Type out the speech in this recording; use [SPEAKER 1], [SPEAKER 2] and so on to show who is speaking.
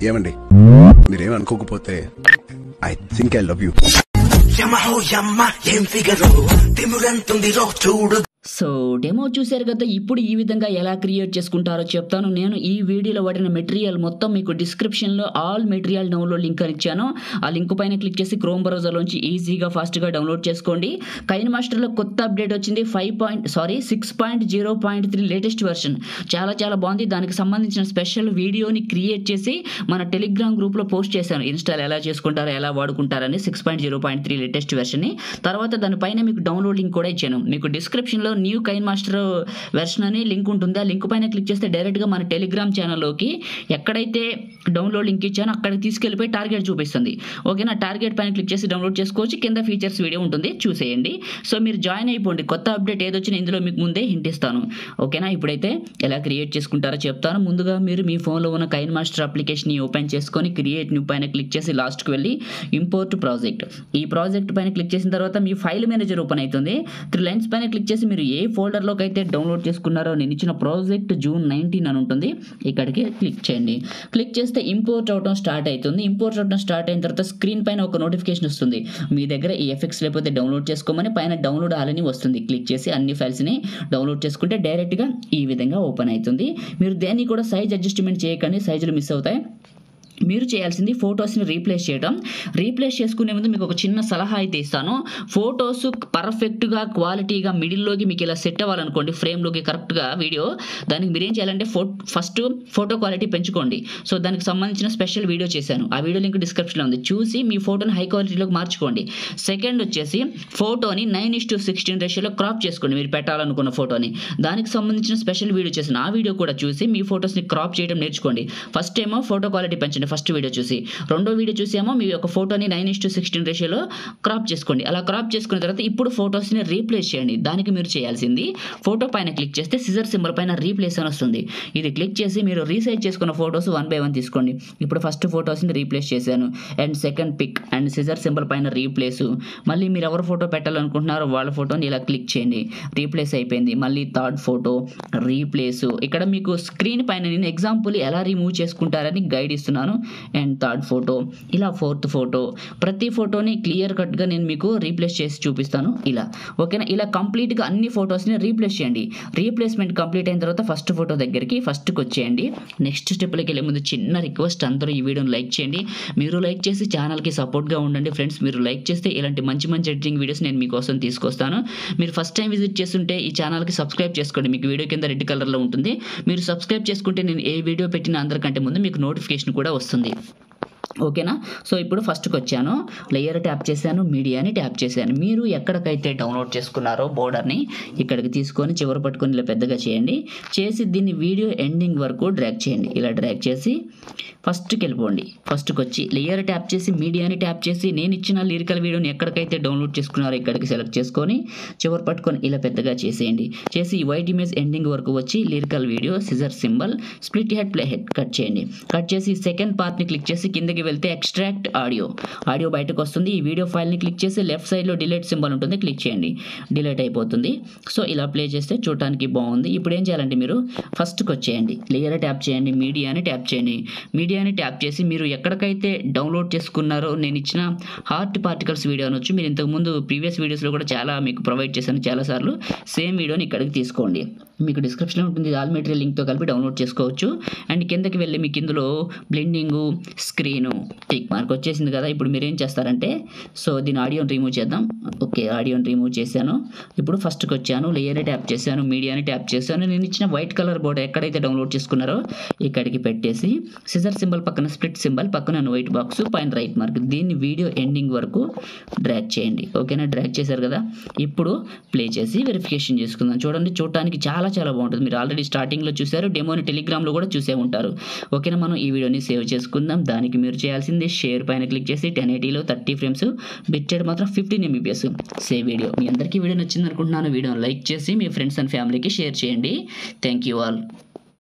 [SPEAKER 1] ఏమండి మీరేం అనుకోకపోతే I think I love you
[SPEAKER 2] యమహో యమ్మ ఏం ఫిగరు తిమురంతుంది రో చూడు
[SPEAKER 3] సో డెమో చూశారు కదా ఇప్పుడు ఈ విధంగా ఎలా క్రియేట్ చేసుకుంటారో చెప్తాను నేను ఈ వీడియోలో వాడిన మెటీరియల్ మొత్తం మీకు డిస్క్రిప్షన్లో ఆల్ మెటీరియల్ డౌన్లోడ్ లింక్ అని ఇచ్చాను ఆ లింక్ పైన క్లిక్ చేసి క్రోమ్ బ్రౌజర్లోంచి ఈజీగా ఫాస్ట్గా డౌన్లోడ్ చేసుకోండి కైన్ మాస్టర్లో కొత్త అప్డేట్ వచ్చింది five point sorry six point zero point three latest version చాలా చాలా బాగుంది దానికి సంబంధించిన స్పెషల్ వీడియోని క్రియేట్ చేసి మన టెలిగ్రామ్ గ్రూప్లో పోస్ట్ చేశాను ఇన్స్టాల్ ఎలా చేసుకుంటారో ఎలా వాడుకుంటారని six point zero point three latest వెర్షన్ని తర్వాత దానిపైన మీకు డౌన్లోడ్ లింక్ కూడా ఇచ్చాను మీకు డిస్క్రిప్షన్లో న్యూ కైన్ మాస్టర్ వెర్షన్ అని లింక్ ఉంటుంది ఆ లింక్ పైన క్లిక్ చేస్తే డైరెక్ట్గా మన టెలిగ్రామ్ ఛానల్లోకి ఎక్కడైతే డౌన్లోడ్ లింక్ ఇచ్చానో అక్కడికి తీసుకెళ్ళిపోయి టార్గెట్ చూపిస్తుంది ఓకేనా టార్గెట్ పైన క్లిక్ చేసి డౌన్లోడ్ చేసుకోవచ్చు కింద ఫీచర్స్ వీడియో ఉంటుంది చూసేయండి సో మీరు జాయిన్ అయిపోండి కొత్త అప్డేట్ ఏదొచ్చినా ఇందులో మీకు ముందే హింట్ ఇస్తాను ఓకేనా ఇప్పుడైతే ఎలా క్రియేట్ చేసుకుంటారో చెప్తాను ముందుగా మీరు మీ ఫోన్లో ఉన్న కైన్ మాస్టర్ అప్లికేషన్ ఓపెన్ చేసుకొని క్రియేట్ న్యూ పైన క్లిక్ చేసి లాస్ట్కి వెళ్ళి ఇంపోర్ట్ ప్రాజెక్ట్ ఈ ప్రాజెక్ట్ పైన క్లిక్ చేసిన తర్వాత మీ ఫైల్ మేనేజర్ ఓపెన్ అవుతుంది త్రీ లైన్స్ పైన క్లిక్ చేసి మీరు ఏ ఫోల్డర్లోకి అయితే డౌన్లోడ్ చేసుకున్నారో నేను ఇచ్చిన ప్రాజెక్ట్ జూన్ నైన్టీన్ అని ఉంటుంది ఇక్కడికి క్లిక్ చేయండి క్లిక్ చేస్తే ఇంపోర్ట్ అవడం స్టార్ట్ అవుతుంది ఇంపోర్ట్ అవడం స్టార్ట్ అయిన తర్వాత స్క్రీన్ పైన ఒక నోటిఫికేషన్ వస్తుంది మీ దగ్గర ఈ ఎఫెక్ట్స్ లేకపోతే డౌన్లోడ్ చేసుకోమని పైన డౌన్లోడ్ ఆలని వస్తుంది క్లిక్ చేసి అన్ని ఫైల్స్ని డౌన్లోడ్ చేసుకుంటే డైరెక్ట్గా ఈ విధంగా ఓపెన్ అవుతుంది మీరు దేన్ని కూడా సైజ్ అడ్జస్ట్మెంట్ చేయకండి సైజులు మిస్ అవుతాయి మీరు చేయాల్సింది ఫొటోస్ని రీప్లేస్ చేయడం రీప్లేస్ చేసుకునే ముందు మీకు ఒక చిన్న సలహా అయితే ఇస్తాను ఫొటోస్ పర్ఫెక్ట్గా క్వాలిటీగా మిడిల్లోకి మీకు ఇలా సెట్ అవ్వాలనుకోండి ఫ్రేమ్లోకి కరెక్ట్గా వీడియో దానికి మీరు ఏం చేయాలంటే ఫో ఫస్ట్ ఫోటో క్వాలిటీ పెంచుకోండి సో దానికి సంబంధించిన స్పెషల్ వీడియో చేశాను ఆ వీడియో లింక్ డిస్క్రిప్షన్లో ఉంది చూసి మీ ఫోటోని హై క్వాలిటీలోకి మార్చుకోండి సెకండ్ వచ్చేసి ఫోటోని నైన్ ఇస్ టు సిక్స్టీన్ రేషియోలో క్రాప్ చేసుకోండి మీరు పెట్టాలనుకున్న ఫోటోని దానికి సంబంధించిన స్పెషల్ వీడియో చేసిన ఆ వీడియో కూడా చూసి మీ ఫోటోస్ని క్రాప్ చేయడం నేర్చుకోండి ఫస్ట్ ఏమో ఫోటో క్వాలిటీ పెంచండి ఫస్ట్ వీడియో చూసి రెండో వీడియో చూసి ఏమో మీ యొక్క ఫోటోని నైన్ ఇస్ టు సిక్స్టీన్ రేషియోలో క్రాప్ చేసుకోండి అలా క్రాప్ చేసుకున్న తర్వాత ఇప్పుడు ఫోటోస్ని రీప్లేస్ చేయండి దానికి మీరు చేయాల్సింది ఫోటో పైన క్లిక్ చేస్తే సిజర్ సింబల్ పైన రీప్లేస్ అని వస్తుంది ఇది క్లిక్ చేసి మీరు రీసైజ్ చేసుకున్న ఫోటోస్ వన్ బై వన్ తీసుకోండి ఇప్పుడు ఫస్ట్ ఫోటోస్ని రీప్లేస్ చేశాను and second pic and scissor symbol పైన రీప్లేస్ మళ్ళీ మీరు ఎవరు ఫోటో పెట్టాలనుకుంటున్నారో వాళ్ళ ఫోటోని ఇలా క్లిక్ చేయండి రీప్లేస్ అయిపోయింది మళ్ళీ థర్డ్ ఫోటో రీప్లేస్ ఇక్కడ మీకు స్క్రీన్ పైన నేను ఎగ్జాంపుల్ ఎలా రిమూవ్ చేసుకుంటారని గైడ్ ఇస్తున్నాను అండ్ థర్డ్ ఫోటో ఇలా ఫోర్త్ ఫోటో ప్రతి ఫోటోని క్లియర్ కట్గా నేను మీకు రీప్లేస్ చేసి చూపిస్తాను ఇలా ఓకేనా ఇలా కంప్లీట్గా అన్ని ఫొటోస్ని రీప్లేస్ చేయండి రీప్లేస్మెంట్ కంప్లీట్ అయిన తర్వాత ఫస్ట్ ఫోటో దగ్గరికి ఫస్ట్కి వచ్చేయండి నెక్స్ట్ స్టెప్లోకి వెళ్ళే ముందు చిన్న రిక్వెస్ట్ అందరూ ఈ వీడియోని లైక్ చేయండి మీరు లైక్ చేసి ఛానల్కి సపోర్ట్గా ఉండండి ఫ్రెండ్స్ మీరు లైక్ చేస్తే ఇలాంటి మంచి మంచి ఎడిటింగ్ వీడియోస్ నేను మీకోసం తీసుకొస్తాను మీరు ఫస్ట్ టైం విజిట్ చేస్తుంటే ఈ ఛానల్కి సబ్స్క్రైబ్ చేసుకోండి మీకు వీడియో కింద రెడ్ కలర్లో ఉంటుంది మీరు సబ్స్క్రైబ్ చేసుకుంటే నేను ఏ వీడియో పెట్టిన అందరికంటే ముందు మీకు నోటిఫికేషన్ కూడా వస్తుంది ఓకేనా సో ఇప్పుడు ఫస్ట్కి వచ్చాను లేయర్ ట్యాప్ చేశాను మీడియాని ట్యాప్ చేశాను మీరు ఎక్కడికైతే డౌన్లోడ్ చేసుకున్నారో బోర్డర్ని ఇక్కడికి తీసుకొని చివరి పట్టుకొని ఇలా పెద్దగా చేయండి చేసి దీన్ని వీడియో ఎండింగ్ వరకు డ్రాగ్ చేయండి ఇలా డ్రాగ్ చేసి ఫస్ట్కి వెళ్ళిపోండి ఫస్ట్కి వచ్చి లేయర్ ట్యాప్ చేసి మీడియాని ట్యాప్ చేసి నేను ఇచ్చిన లిరికల్ వీడియోని ఎక్కడికైతే డౌన్లోడ్ చేసుకున్నారో ఇక్కడికి సెలెక్ట్ చేసుకొని చివరి పట్టుకొని ఇలా పెద్దగా చేసేయండి చేసి ఈ వైట్ ఇమేజ్ ఎండింగ్ వరకు వచ్చి lyrical video scissor symbol split head play head cut చేయండి కట్ చేసి సెకండ్ పార్ట్ని క్లిక్ చేసి కిందకి వెళ్తే ఎక్స్ట్రాక్ట్ ఆడియో ఆడియో బయటకు వస్తుంది ఈ వీడియో ఫైల్ని క్లిక్ చేసి లెఫ్ట్ సైడ్లో డిలీట్ సింబల్ ఉంటుంది క్లిక్ చేయండి డిలీట్ అయిపోతుంది సో ఇలా ప్లే చేస్తే చూడటానికి బాగుంది ఇప్పుడు ఏం చేయాలంటే మీరు ఫస్ట్కి వచ్చేయండి లేయర్ ట్యాప్ చేయండి మీడియాని ట్యాప్ చేయండి మీడియాని ట్యాప్ చేసి మీరు ఎక్కడికైతే డౌన్లోడ్ చేసుకున్నారో నేను ఇచ్చిన హార్ట్ పార్టికల్స్ వీడియో అనొచ్చు మీరు ఇంతకుముందు ప్రీవియస్ వీడియోస్లో కూడా చాలా మీకు ప్రొవైడ్ చేశాను చాలాసార్లు సేమ్ వీడియోని ఇక్కడికి తీసుకోండి మీకు డిస్క్రిప్షన్లో ఉంటుంది ఆల్ మెటీరియల్ లింక్తో కలిపి డౌన్లోడ్ చేసుకోవచ్చు అండ్ కిందకి వెళ్ళి మీకు ఇందులో బ్లెండింగు స్క్రీను టిక్ మార్క్ వచ్చేసింది కదా ఇప్పుడు మీరు ఏం చేస్తారంటే సో దీని ఆడియోని రిమూవ్ చేద్దాం ఓకే ఆడియోని రిమూవ్ చేశాను ఇప్పుడు ఫస్ట్కి వచ్చాను లేయర్ ట్యాప్ చేశాను మీడియాని ట్యాప్ చేశాను నేను ఇచ్చిన వైట్ కలర్ బోర్డ్ ఎక్కడైతే డౌన్లోడ్ చేసుకున్నారో ఇక్కడికి పెట్టేసి సిజర్ సింబల్ పక్కన స్ప్లిట్ సింబల్ పక్కన వైట్ బాక్స్ పైన రైట్ మార్క్ దీన్ని వీడియో ఎండింగ్ వరకు డ్రాగ్ చేయండి ఓకేనా డ్రాగ్ చేశారు కదా ఇప్పుడు ప్లే చేసి వెరిఫికేషన్ చేసుకుందాం చూడండి చూడటానికి చాలా చాలా బాగుంటుంది మీరు ఆల్రెడీ స్టార్టింగ్లో చూశారు డెమోని టెలిగ్రామ్లో కూడా చూసే ఉంటారు ఓకేనా మనం ఈ వీడియోని సేవ్ చేసుకుందాం దానికి మీరు చేయాల్సింది షేర్ పైన క్లిక్ చేసి టెన్ ఎయిటీలో థర్టీ ఫ్రేమ్స్ బిట్టెడ్ మాత్రం ఫిఫ్టీన్ ఎంబీపీఎస్ సేవ్ వీడియో మీ అందరికీ వీడియో నచ్చింది అనుకుంటున్నాను వీడియోని లైక్ చేసి మీ ఫ్రెండ్స్ అండ్ ఫ్యామిలీకి షేర్ చేయండి థ్యాంక్ యూ ఆల్